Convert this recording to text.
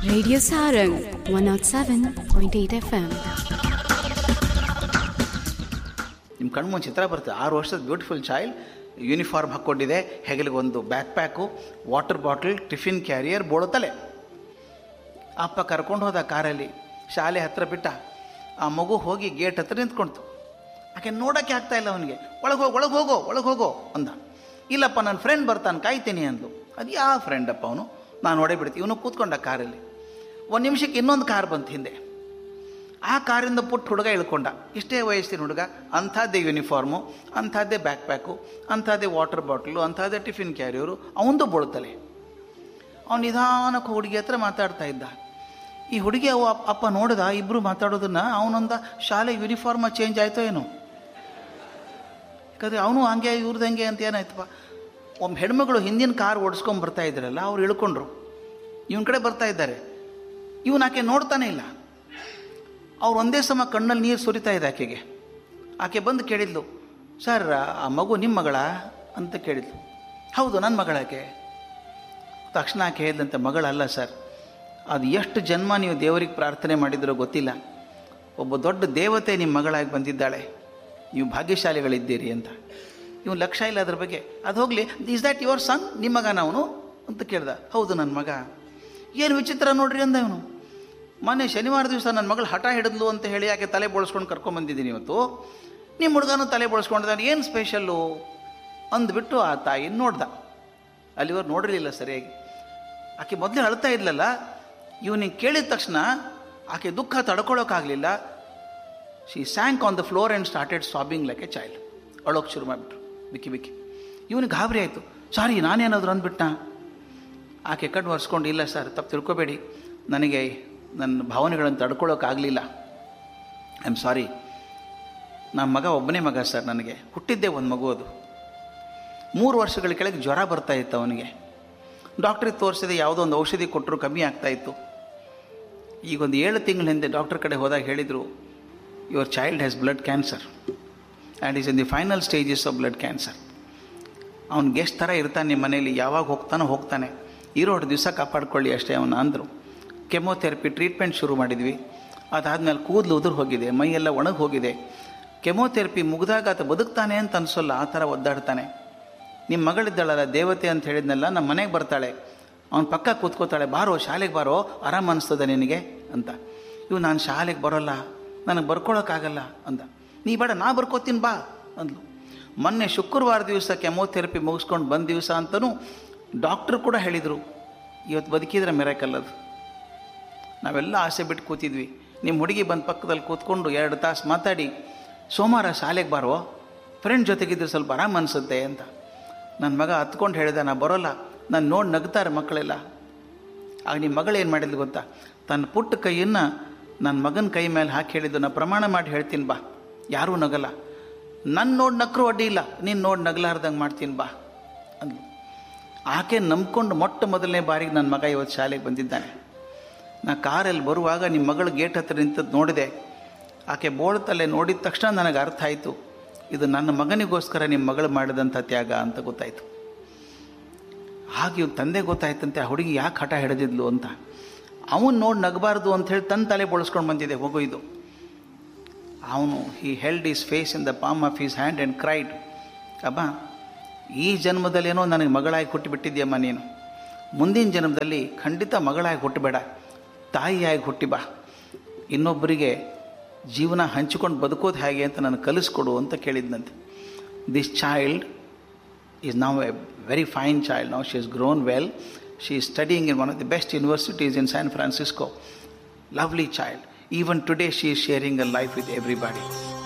Radio Sarang 107.8 FM. ನಿಮ್ಮ ಕಣ್ಣು ಮುಂದೆ ಚಿತ್ರ ಬರ್ತದೆ ಆರು ವರ್ಷದ ಬ್ಯೂಟಿಫುಲ್ ಚೈಲ್ಡ್ ಯೂನಿಫಾರ್ಮ್ ಹಾಕ್ಕೊಂಡಿದೆ ಹೆಗಲಿಗೆ ಒಂದು backpack water bottle tiffin carrier ಬೋಳುತ್ತಲೆ ಅಪ್ಪ ಕರ್ಕೊಂಡು ಹೋದ ಕಾರಲ್ಲಿ ಶಾಲೆ ಹತ್ರ ಬಿಟ್ಟ ಆ ಮಗು ಹೋಗಿ ಗೇಟ್ ಹತ್ರ ನಿಂತ್ಕೊಳ್ತು ಆಕೆ ನೋಡೋಕ್ಕೆ ಆಗ್ತಾ ಇಲ್ಲ ಅವನಿಗೆ ಒಳಗೆ ಹೋಗಿ ಒಳಗೆ ಹೋಗೋ ಒಳಗೆ ಹೋಗೋ ಅಂದ ಇಲ್ಲಪ್ಪ ನನ್ನ ಫ್ರೆಂಡ್ ಬರ್ತಾನೆ ಕಾಯ್ತೀನಿ ಅಂದ್ಲು ಅದು ಯಾವ ಫ್ರೆಂಡ್ ಅಪ್ಪ ಅವನು ನಾನು ನೋಡೇ ಬಿಡ್ತೀನಿ ಇವನು ಕೂತ್ಕೊಂಡ ಕಾರಲ್ಲಿ ಒಂದು ನಿಮಿಷಕ್ಕೆ ಇನ್ನೊಂದು ಕಾರ್ ಬಂತು ಹಿಂದೆ ಆ ಕಾರಿಂದ ಪುಟ್ಟ ಹುಡುಗ ಇಳ್ಕೊಂಡ ಇಷ್ಟೇ ವಯಸ್ಸಿನ ಹುಡುಗ ಅಂಥದ್ದೇ ಯೂನಿಫಾರ್ಮು ಅಂಥದ್ದೇ ಬ್ಯಾಕ್ ಪ್ಯಾಕು ಅಂಥದ್ದೇ ವಾಟರ್ ಬಾಟ್ಲು ಅಂಥದ್ದೇ ಟಿಫಿನ್ ಕ್ಯಾರಿಯರು ಅವಂದು ಬೀಳ್ತಲೆ ಅವನು ನಿಧಾನಕ್ಕೆ ಹುಡುಗಿ ಹತ್ರ ಮಾತಾಡ್ತಾ ಇದ್ದ ಈ ಹುಡುಗಿ ಅವ ಅಪ್- ಅಪ್ಪ ನೋಡಿದ ಇಬ್ಬರು ಮಾತಾಡೋದನ್ನ ಅವನೊಂದ ಶಾಲೆ ಯೂನಿಫಾರ್ಮ ಚೇಂಜ್ ಆಯ್ತೋ ಏನೋ ಯಾಕಂದರೆ ಅವನು ಹಂಗೆ ಇವ್ರದ್ದು ಹಂಗೆ ಅಂತ ಏನಾಯ್ತಪ್ಪ ಒಬ್ಬ ಹೆಣ್ಮಗಳು ಹಿಂದಿನ ಕಾರ್ ಓಡಿಸ್ಕೊಂಡು ಬರ್ತಾ ಇದ್ರಲ್ಲ ಅವ್ರು ಇಳ್ಕೊಂಡ್ರು ಇವನ ಕಡೆ ಬರ್ತಾ ಇದ್ದಾರೆ ಇವನು ಆಕೆ ನೋಡ್ತಾನೆ ಇಲ್ಲ ಅವ್ರು ಒಂದೇ ಸಮ ಕಣ್ಣಲ್ಲಿ ನೀರು ಸುರಿತಾ ಇದೆ ಆಕೆಗೆ ಆಕೆ ಬಂದು ಕೇಳಿದ್ಲು ಸರ್ ಆ ಮಗು ನಿಮ್ಮ ಮಗಳ ಅಂತ ಕೇಳಿದ್ಲು ಹೌದು ನನ್ನ ಮಗಳಾಕೆ ತಕ್ಷಣ ಆಕೆ ಹೇಳಿದಂತೆ ಮಗಳಲ್ಲ ಸರ್ ಅದು ಎಷ್ಟು ಜನ್ಮ ನೀವು ದೇವರಿಗೆ ಪ್ರಾರ್ಥನೆ ಮಾಡಿದ್ರೋ ಗೊತ್ತಿಲ್ಲ ಒಬ್ಬ ದೊಡ್ಡ ದೇವತೆ ನಿಮ್ಮ ಮಗಳಾಗಿ ಬಂದಿದ್ದಾಳೆ ನೀವು ಭಾಗ್ಯಶಾಲಿಗಳಿದ್ದೀರಿ ಅಂತ ನೀವು ಲಕ್ಷ್ಯ ಇಲ್ಲ ಅದ್ರ ಬಗ್ಗೆ ಅದು ಹೋಗಲಿ ಈಸ್ ದ್ಯಾಟ್ ಯುವರ್ ಸನ್ ನಿಮ್ಮ ಮಗನ ಅವನು ಅಂತ ಕೇಳ್ದ ಹೌದು ನನ್ನ ಮಗ ಏನು ವಿಚಿತ್ರ ನೋಡ್ರಿ ಅಂದ ಇವನು ಮೊನ್ನೆ ಶನಿವಾರ ದಿವಸ ನನ್ನ ಮಗಳು ಹಠ ಹಿಡಿದ್ಲು ಅಂತ ಹೇಳಿ ಯಾಕೆ ತಲೆ ಬೋಳಿಸ್ಕೊಂಡು ಕರ್ಕೊಂಬಂದಿದ್ದೀನಿ ಇವತ್ತು ನಿಮ್ಮ ಹುಡುಗನೂ ತಲೆ ಬೋಳಿಸ್ಕೊಂಡಿದ್ದಾನೆ ಏನು ಸ್ಪೆಷಲ್ಲು ಅಂದ್ಬಿಟ್ಟು ಆ ತಾಯಿ ನೋಡ್ದ ಅಲ್ಲಿವರೆಗೆ ನೋಡಿರಲಿಲ್ಲ ಸರಿಯಾಗಿ ಆಕೆ ಮೊದಲೇ ಅಳ್ತಾ ಇದ್ಲಲ್ಲ ಇವನಿಗೆ ಕೇಳಿದ ತಕ್ಷಣ ಆಕೆ ದುಃಖ ತಡ್ಕೊಳ್ಳೋಕ್ಕಾಗಲಿಲ್ಲ she sank on the floor and started sobbing like a child ಅಳೋಕೆ ಶುರು ಮಾಡಿಬಿಟ್ರು ಬಿಕ್ಕಿ ಬಿಕ್ಕಿ ಇವನಿಗೆ ಗಾಬರಿ ಆಯಿತು ಸಾರಿ ನಾನೇನಾದರೂ ಅಂದ್ಬಿಟ್ಟ ಆಕೆ ಕಣ್ಣು ಒರೆಸ್ಕೊಂಡು ಇಲ್ಲ ಸರ್ ತಪ್ಪು ತಿಳ್ಕೊಬೇಡಿ ನನಗೆ ನನ್ನ ಭಾವನೆಗಳನ್ನು ತಡ್ಕೊಳ್ಳೋಕ್ಕಾಗಲಿಲ್ಲ ಐ ಆಮ್ ಸಾರಿ ನನ್ನ ಮಗ ಒಬ್ಬನೇ ಮಗ ಸರ್ ನನಗೆ ಹುಟ್ಟಿದ್ದೇ ಒಂದು ಮಗು ಅದು ಮೂರು ವರ್ಷಗಳ ಕೆಳಗೆ ಜ್ವರ ಬರ್ತಾ ಇತ್ತು ಅವನಿಗೆ ಡಾಕ್ಟ್ರಿಗೆ ತೋರಿಸಿದೆ ಯಾವುದೋ ಒಂದು ಔಷಧಿ ಕೊಟ್ಟರು ಕಮ್ಮಿ ಆಗ್ತಾ ಇತ್ತು ಈಗ ಒಂದು ಏಳು ತಿಂಗಳ ಹಿಂದೆ ಡಾಕ್ಟರ್ ಕಡೆ ಹೋದಾಗ ಹೇಳಿದರು your child has blood cancer and is in the final stages of blood cancer ಅವ್ನು ಗೆಸ್ಟ್ ಥರ ಇರ್ತಾನೆ ನಿಮ್ಮ ಮನೇಲಿ ಯಾವಾಗ ಹೋಗ್ತಾನೋ ಹೋಗ್ತಾನೆ ಇರೋಷ್ಟು ದಿವಸ ಕಾಪಾಡ್ಕೊಳ್ಳಿ ಅಷ್ಟೇ ಅವನು ಅಂದರು ಕೆಮೊಥೆರಪಿ ಟ್ರೀಟ್ಮೆಂಟ್ ಶುರು ಮಾಡಿದ್ವಿ ಅದಾದಮೇಲೆ ಕೂದಲು ಉದುರು ಹೋಗಿದೆ ಮೈಯೆಲ್ಲ ಒಣಗಿ ಹೋಗಿದೆ ಕೆಮೊಥೆರಪಿ ಮುಗಿದಾಗ ಆತ ಬದುಕ್ತಾನೆ ಅಂತ ಅನಿಸೋಲ್ಲ ಆ ಥರ ಒದ್ದಾಡ್ತಾನೆ ನಿಮ್ಮ ಮಗಳಿದ್ದಾಳಲ್ಲ ದೇವತೆ ಅಂತ ಹೇಳಿದ್ನಲ್ಲ ನಮ್ಮ ಮನೆಗೆ ಬರ್ತಾಳೆ ಅವನ ಪಕ್ಕ ಕೂತ್ಕೋತಾಳೆ ಬಾರೋ ಶಾಲೆಗೆ ಬಾರೋ ಆರಾಮ ಅನಿಸ್ತದೆ ನಿನಗೆ ಅಂತ ಇವು ನಾನು ಶಾಲೆಗೆ ಬರೋಲ್ಲ ನನಗೆ ಬರ್ಕೊಳಕ್ಕಾಗಲ್ಲ ಅಂದ ನೀ ಬೇಡ ನಾ ಬರ್ಕೋತೀನಿ ಬಾ ಅಂದ್ಲು ಮೊನ್ನೆ ಶುಕ್ರವಾರ ದಿವಸ ಕೆಮೊಥೆರಪಿ ಮುಗಿಸ್ಕೊಂಡು ಬಂದ ದಿವಸ ಅಂತಲೂ ಡಾಕ್ಟ್ರು ಕೂಡ ಹೇಳಿದರು ಇವತ್ತು ಬದುಕಿದ್ರೆ ಮೆರಕಲ್ ಅದು ನಾವೆಲ್ಲ ಆಸೆ ಬಿಟ್ಟು ಕೂತಿದ್ವಿ ನಿಮ್ಮ ಹುಡುಗಿ ಬಂದು ಪಕ್ಕದಲ್ಲಿ ಕೂತ್ಕೊಂಡು ಎರಡು ತಾಸು ಮಾತಾಡಿ ಸೋಮವಾರ ಶಾಲೆಗೆ ಬಾರೋ ಫ್ರೆಂಡ್ ಜೊತೆಗಿದ್ರೆ ಸ್ವಲ್ಪ ಆರಾಮ ಅನಿಸುತ್ತೆ ಅಂತ ನನ್ನ ಮಗ ಹತ್ಕೊಂಡು ಹೇಳಿದ ನಾ ಬರೋಲ್ಲ ನಾನು ನೋಡಿ ನಗ್ತಾರೆ ಮಕ್ಕಳೆಲ್ಲ ಆಗ ನಿಮ್ಮ ಮಗಳು ಏನು ಮಾಡಿದ್ಲು ಗೊತ್ತಾ ತನ್ನ ಪುಟ್ಟ ಕೈಯನ್ನು ನನ್ನ ಮಗನ ಕೈ ಮೇಲೆ ಹಾಕಿ ಹೇಳಿದ್ದು ನಾ ಪ್ರಮಾಣ ಮಾಡಿ ಹೇಳ್ತೀನಿ ಬಾ ಯಾರೂ ನಗಲ್ಲ ನನ್ನ ನೋಡಿ ನಕ್ಕರು ಅಡ್ಡಿ ಇಲ್ಲ ನೀನು ನೋಡಿ ನಗಲಾರ್ದಂಗೆ ಮಾಡ್ತೀನಿ ಬಾ ಅಂದ್ಲು ಆಕೆ ನಂಬ್ಕೊಂಡು ಮೊಟ್ಟ ಮೊದಲನೇ ಬಾರಿಗೆ ನನ್ನ ಮಗ ಇವತ್ತು ಶಾಲೆಗೆ ಬಂದಿದ್ದಾನೆ ನಾ ಕಾರಲ್ಲಿ ಬರುವಾಗ ನಿಮ್ಮ ಮಗಳು ಗೇಟ್ ಹತ್ರ ನಿಂತದ್ದು ನೋಡಿದೆ ಆಕೆ ಬೋಳ್ತಲ್ಲೇ ನೋಡಿದ ತಕ್ಷಣ ನನಗೆ ಅರ್ಥ ಆಯಿತು ಇದು ನನ್ನ ಮಗನಿಗೋಸ್ಕರ ನಿಮ್ಮ ಮಗಳು ಮಾಡಿದಂಥ ತ್ಯಾಗ ಅಂತ ಗೊತ್ತಾಯಿತು ಹಾಗೆ ಇವ್ನ ತಂದೆ ಗೊತ್ತಾಯ್ತಂತೆ ಆ ಹುಡುಗಿ ಯಾಕೆ ಹಠ ಹಿಡಿದಿದ್ಲು ಅಂತ ಅವನು ನೋಡಿ ನಗಬಾರ್ದು ಅಂಥೇಳಿ ತನ್ನ ತಲೆ ಬೋಳಿಸ್ಕೊಂಡು ಬಂದಿದೆ ಹೋಗೋ ಇದು ಅವನು he held his face in the palm of his hand and cried ಅಬ್ಬ ಈ ಜನ್ಮದಲ್ಲೇನೋ ನನಗೆ ಮಗಳಾಗಿ ಹುಟ್ಟಿಬಿಟ್ಟಿದ್ಯಮ್ಮ ನೀನು ಮುಂದಿನ ಜನ್ಮದಲ್ಲಿ ಖಂಡಿತ ಮಗಳಾಗಿ ಹುಟ್ಟಬೇಡ ತಾಯಿಯಾಗಿ ಹುಟ್ಟಿ ಬಾ ಇನ್ನೊಬ್ಬರಿಗೆ ಜೀವನ ಹಂಚಿಕೊಂಡು ಬದುಕೋದು ಹೇಗೆ ಅಂತ ನನಗೆ ಕಲಿಸ್ಕೊಡು ಅಂತ ಕೇಳಿದ್ನಂತೆ this child is now a very fine child now she is grown well she is studying in one of the best universities in San Francisco lovely child even today she is sharing a life with everybody